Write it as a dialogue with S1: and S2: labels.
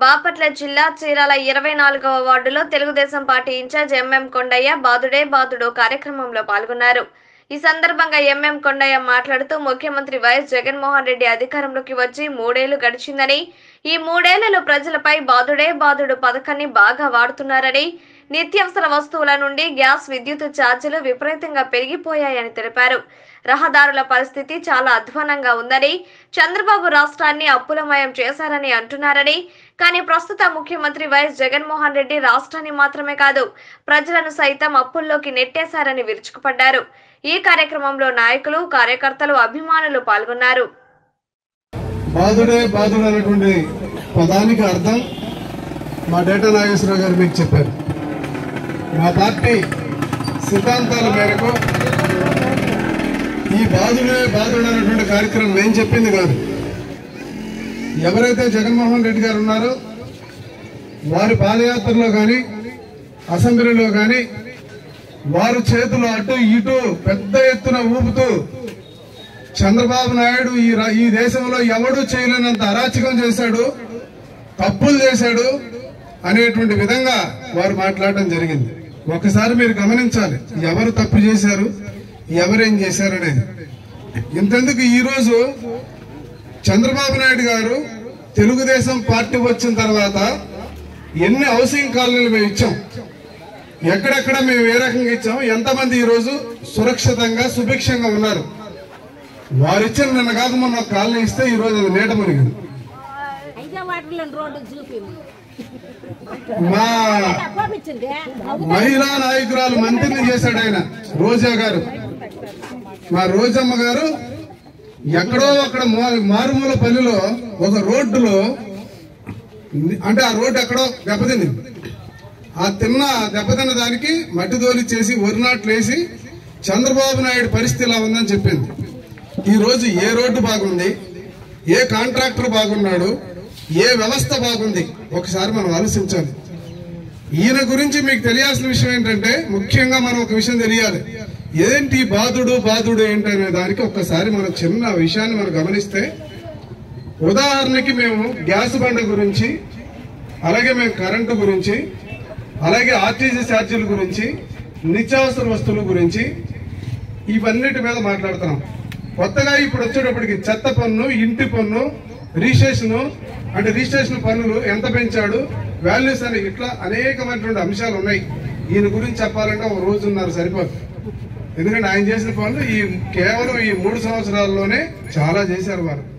S1: బాపట్ల జిల్లా చీరాల ఇరవై నాలుగవ వార్డులో Telugudesam party incharge MM Kondaiah బాదుడే బాదుడు కార్యక్రమంలో పాల్గొన్నారు ఈ సందర్భంగా ఎంఎం కొండయ్య మాట్లాడుతూ ముఖ్యమంత్రి వైఎస్ జగన్మోహన్ రెడ్డి అధికారంలోకి వచ్చి మూడేళ్లు గడిచిందని ఈ మూడేళ్లలో ప్రజలపై బాదుడే బాదుడు పథకాన్ని బాగా వాడుతున్నారని నిత్యావసర వస్తువుల నుండి గ్యాస్ విద్యుత్ ఛార్జీలు విపరీతంగా పెరిగిపోయాయని తెలిపారు రహదారుల పరిస్థితి చాలా అధ్వానంగా ఉందని చంద్రబాబు రాష్ట్రాన్ని అప్పులమయం చేశారని అంటున్నారని కానీ ప్రస్తుత ముఖ్యమంత్రి వైఎస్ జగన్మోహన్ రెడ్డి రాష్ట్రాన్ని మాత్రమే కాదు ప్రజలను సైతం అప్పుల్లోకి నెట్టేశారని విరుచుకుపడ్డారు ఈ కార్యక్రమంలో నాయకులు కార్యకర్తలు అభిమానులు పాల్గొన్నారు
S2: బాధుడే బాధుడు అనేటువంటి పదానికి అర్థం మా డేటా నాగేశ్వరరావు గారు మీకు చెప్పారు మా పార్టీ సిద్ధాంతాల మేరకు ఈ బాధుడే బాధుడు అనేటువంటి కార్యక్రమం నేను చెప్పింది కాదు ఎవరైతే జగన్మోహన్ రెడ్డి గారు ఉన్నారో వారి పాదయాత్రలో కానీ అసెంబ్లీలో కానీ వారు చేతులు అటు ఇటు పెద్ద ఎత్తున ఊపుతూ చంద్రబాబు నాయుడు ఈ రా- ఈ దేశంలో ఎవడు చేయలేనంత అరాచకం చేశాడు తప్పులు చేశాడు అనేటువంటి విధంగా వారు మాట్లాడటం జరిగింది ఒకసారి మీరు గమనించాలి ఎవరు తప్పు చేశారు ఎవరేం చేశారు అనేది ఇంతెందుకు ఈ రోజు చంద్రబాబు నాయుడు గారు తెలుగుదేశం పార్టీ వచ్చిన తర్వాత ఎన్ని హౌసింగ్ కాలనీలు మేము ఇచ్చాం ఎక్కడెక్కడ మేము ఏ రకంగా ఇచ్చాం ఎంతమంది ఈ రోజు సురక్షితంగా సుభిక్షంగా ఉన్నారు వారిచ్చిన నిన్న కాక మొన్న ఒక కాలనీ ఇస్తే ఈ రోజు అది నీట మునిగింది
S3: అయితే వాటిలో రోడ్డు చూపి
S2: మా
S3: పంపించింది
S2: మహిళా నాయకురాలు మంత్రిని చేశాడు ఆయన రోజా గారు మా రోజమ్మ గారు ఎక్కడో అక్కడ మా- మారుమూల పల్లెలో ఒక రోడ్డులో అంటే ఆ రోడ్డు ఎక్కడో దెబ్బతింది ఆ తిన్న దెబ్బతిన్న దానికి మట్టి తోలి చేసి వరినాట్లు వేసి చంద్రబాబు నాయుడు పరిస్థితి ఇలా ఉందని చెప్పింది ఈ రోజు ఏ రోడ్డు బాగుంది ఏ కాంట్రాక్టర్ బాగున్నాడు ఏ వ్యవస్థ బాగుంది ఒకసారి మనం ఆలోచించాలి ఈయన గురించి మీకు తెలియాల్సిన విషయం ఏంటంటే ముఖ్యంగా మనం ఒక విషయం తెలియాలి ఏంటి బాధుడు బాధుడు ఏంటి అనే దానికి ఒక్కసారి మనం చిన్న విషయాన్ని మనం గమనిస్తే ఉదాహరణకి మేము గ్యాస్ బండ గురించి అలాగే మేము కరెంటు గురించి అలాగే ఆర్టీసీ ఛార్జీల గురించి నిత్యావసర వస్తువుల గురించి ఇవన్నిటి మీద మాట్లాడుతున్నాం కొత్తగా ఇప్పుడు వచ్చేటప్పటికి చెత్త పన్ను ఇంటి పన్ను రిజిస్ట్రేషన్ అంటే రిజిస్ట్రేషన్ పన్నులు ఎంత పెంచాడు వాల్యూస్ అని ఇట్లా అనేకమైనటువంటి అంశాలు ఉన్నాయి ఈయన గురించి చెప్పాలంటే ఒక రోజున్నర సరిపోదు ఎందుకంటే ఆయన చేసిన పనులు ఈ కేవలం ఈ మూడు సంవత్సరాల్లోనే చాలా చేశారు వారు